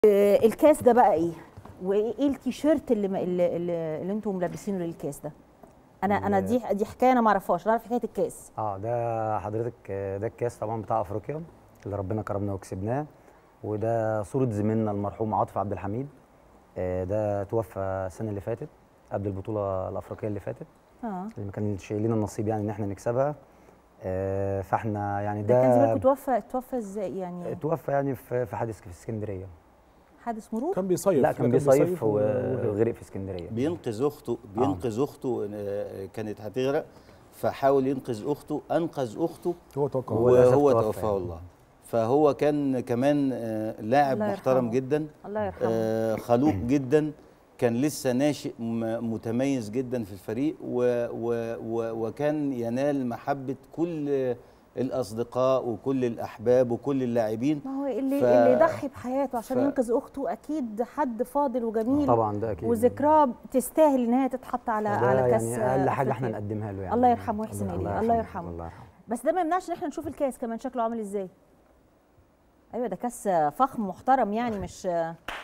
آه، الكاس ده بقى ايه وايه إيه التيشيرت اللي ما- اللي, اللي, اللي انتم ملبسينه للكاس ده انا انا ال- دي دي حكايه انا ما اعرفهاش انا اعرف حكايه الكاس اه ده حضرتك آه، ده الكاس طبعا بتاع افريقيا اللي ربنا كرمنا وكسبناه وده صورة زميلنا المرحوم عاطف عبد الحميد آه، ده توفى السنة اللي فاتت قبل البطولة الأفريقية اللي فاتت اه اللي ما كانش لينا النصيب يعني إن احنا نكسبها آه، فاحنا يعني ده كان زميلكم ده توفى توفى ازاي يعني توفى يعني في في حادث في اسكندرية حادث مرور كان بيصيف لا كان بيصيف و- وغرق في اسكندرية بينقذ اخته بينقذ اخته آه، كانت هتغرق فحاول ينقذ اخته انقذ اخته هو توقع هو للأسف وهو توفى توفاه يعني. الله فهو كان كمان آه، لاعب الله محترم يرحمه. جدا الله يرحمه آه، خلوق جدا كان لسه ناشئ م- متميز جدا في الفريق و و و وكان ينال محبة كل الأصدقاء وكل الأحباب وكل اللاعبين ما هو اللي ف- اللي يضحي بحياته عشان ف- ينقذ اخته اكيد حد فاضل وجميل طبعا ده أكيد وذكراه تستاهل ان هي تتحط على فده على كاس يعني أقل حاجة احنا أفريقيا. نقدمها له يعني الله يرحمه ويحسن إليه، الله يرحمه. الله يرحمه بس ده ما يمنعش ان احنا نشوف الكاس كمان شكله عامل ازاي ايوه ده كاس فخم محترم يعني مش